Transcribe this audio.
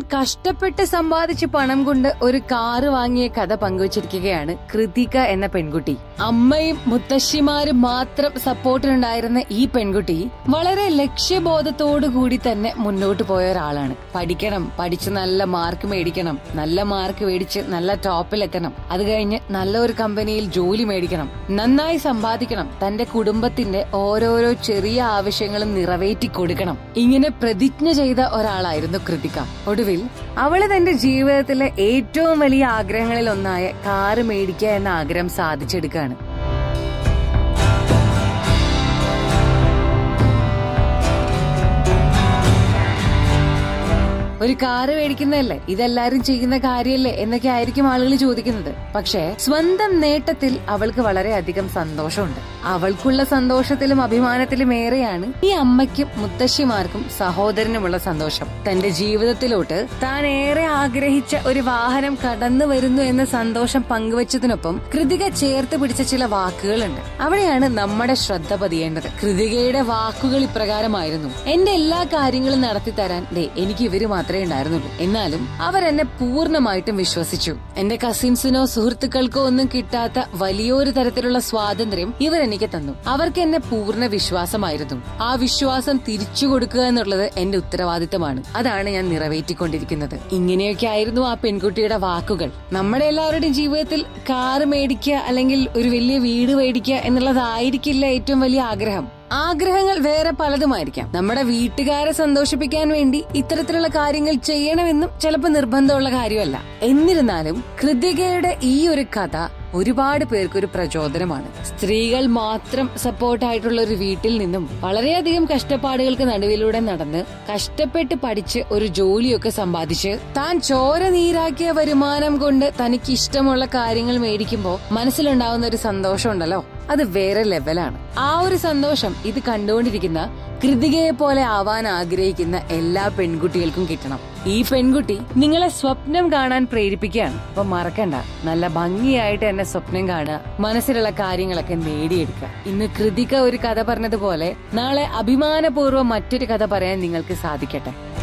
കഷ്ടപ്പെട്ട് സമ്പാദിച്ച പണം കൊണ്ട് ഒരു കാറ് വാങ്ങിയ കഥ പങ്കുവച്ചിരിക്കുകയാണ് കൃതിക എന്ന പെൺകുട്ടി അമ്മയും മുത്തശ്ശിമാരും മാത്രം സപ്പോർട്ടിനുണ്ടായിരുന്ന ഈ പെൺകുട്ടി വളരെ ലക്ഷ്യബോധത്തോടു കൂടി തന്നെ മുന്നോട്ട് പോയ ഒരാളാണ് പഠിക്കണം പഠിച്ച് നല്ല മാർക്ക് മേടിക്കണം നല്ല മാർക്ക് മേടിച്ച് നല്ല ടോപ്പിലെത്തണം അത് കഴിഞ്ഞ് നല്ല ഒരു കമ്പനിയിൽ ജോലി മേടിക്കണം നന്നായി സമ്പാദിക്കണം തന്റെ കുടുംബത്തിന്റെ ഓരോരോ ചെറിയ ആവശ്യങ്ങളും നിറവേറ്റി കൊടുക്കണം ഇങ്ങനെ പ്രതിജ്ഞ ചെയ്ത ഒരാളായിരുന്നു കൃതിക ഒടുവിൽ അവള് തന്റെ ജീവിതത്തിലെ ഏറ്റവും വലിയ ആഗ്രഹങ്ങളിൽ ഒന്നായ കാറ് മേടിക്കുക എന്ന ആഗ്രഹം സാധിച്ചെടുക്കുകയാണ് ഒരു കാറ് മേടിക്കുന്നതല്ലേ ഇതെല്ലാരും ചെയ്യുന്ന കാര്യമല്ലേ എന്നൊക്കെ ആയിരിക്കും ആളുകൾ ചോദിക്കുന്നത് പക്ഷേ സ്വന്തം നേട്ടത്തിൽ അവൾക്ക് വളരെയധികം സന്തോഷമുണ്ട് അവൾക്കുള്ള സന്തോഷത്തിലും അഭിമാനത്തിലും ഏറെയാണ് ഈ അമ്മയ്ക്കും മുത്തശ്ശിമാർക്കും സഹോദരനുമുള്ള സന്തോഷം തന്റെ ജീവിതത്തിലോട്ട് താൻ ഏറെ ആഗ്രഹിച്ച ഒരു വാഹനം കടന്നു വരുന്നു എന്ന സന്തോഷം പങ്കുവച്ചതിനൊപ്പം കൃതിക ചേർത്ത് പിടിച്ച ചില വാക്കുകളുണ്ട് അവിടെയാണ് നമ്മുടെ ശ്രദ്ധ പതിയേണ്ടത് കൃതികയുടെ വാക്കുകൾ ഇപ്രകാരമായിരുന്നു എന്റെ എല്ലാ കാര്യങ്ങളും നടത്തി തരാൻ ദേ എനിക്ക് ഇവര് മാത്രമേ ഉണ്ടായിരുന്നുള്ളൂ എന്നാലും അവരെന്നെ പൂർണ്ണമായിട്ടും വിശ്വസിച്ചു എന്റെ കസിൻസിനോ സുഹൃത്തുക്കൾക്കോ ഒന്നും കിട്ടാത്ത വലിയൊരു തരത്തിലുള്ള സ്വാതന്ത്ര്യം ഇവർ എനിക്ക് തന്നു അവർക്ക് എന്നെ പൂർണ്ണ വിശ്വാസമായിരുന്നു ആ വിശ്വാസം തിരിച്ചു കൊടുക്കുക എന്നുള്ളത് എന്റെ ഉത്തരവാദിത്തമാണ് അതാണ് ഞാൻ നിറവേറ്റിക്കൊണ്ടിരിക്കുന്നത് ഇങ്ങനെയൊക്കെ ആയിരുന്നു ആ പെൺകുട്ടിയുടെ വാക്കുകൾ നമ്മുടെ എല്ലാവരുടെയും ജീവിതത്തിൽ കാറ് മേടിക്കുക അല്ലെങ്കിൽ ഒരു വലിയ വീട് മേടിക്കുക എന്നുള്ളതായിരിക്കില്ല ഏറ്റവും വലിയ ആഗ്രഹം ആഗ്രഹങ്ങൾ വേറെ പലതുമായിരിക്കാം നമ്മുടെ വീട്ടുകാരെ സന്തോഷിപ്പിക്കാൻ വേണ്ടി ഇത്തരത്തിലുള്ള കാര്യങ്ങൾ ചെയ്യണമെന്നും ചിലപ്പോൾ നിർബന്ധമുള്ള കാര്യമല്ല എന്നിരുന്നാലും കൃതികയുടെ ഈ ഒരു കഥ ഒരുപാട് പേർക്ക് ഒരു പ്രചോദനമാണ് സ്ത്രീകൾ മാത്രം സപ്പോർട്ടായിട്ടുള്ള ഒരു വീട്ടിൽ നിന്നും വളരെയധികം കഷ്ടപ്പാടുകൾക്ക് നടുവിലൂടെ നടന്ന് കഷ്ടപ്പെട്ട് പഠിച്ച് ഒരു ജോലിയൊക്കെ സമ്പാദിച്ച് താൻ ചോര നീരാക്കിയ വരുമാനം കൊണ്ട് തനിക്ക് ഇഷ്ടമുള്ള കാര്യങ്ങൾ മേടിക്കുമ്പോൾ മനസ്സിലുണ്ടാവുന്ന ഒരു സന്തോഷം ഉണ്ടല്ലോ അത് വേറെ ലെവലാണ് ആ ഒരു സന്തോഷം ഇത് കണ്ടുകൊണ്ടിരിക്കുന്ന കൃതികയെ പോലെ ആവാൻ ആഗ്രഹിക്കുന്ന എല്ലാ പെൺകുട്ടികൾക്കും കിട്ടണം ഈ പെൺകുട്ടി നിങ്ങളെ സ്വപ്നം കാണാൻ പ്രേരിപ്പിക്കുകയാണ് അപ്പൊ മറക്കണ്ട നല്ല ഭംഗിയായിട്ട് എന്നെ സ്വപ്നം കാണുക മനസ്സിലുള്ള കാര്യങ്ങളൊക്കെ നേടിയെടുക്കുക ഇന്ന് കൃതിക ഒരു കഥ പറഞ്ഞതുപോലെ നാളെ അഭിമാനപൂർവ്വം മറ്റൊരു കഥ പറയാൻ നിങ്ങൾക്ക് സാധിക്കട്ടെ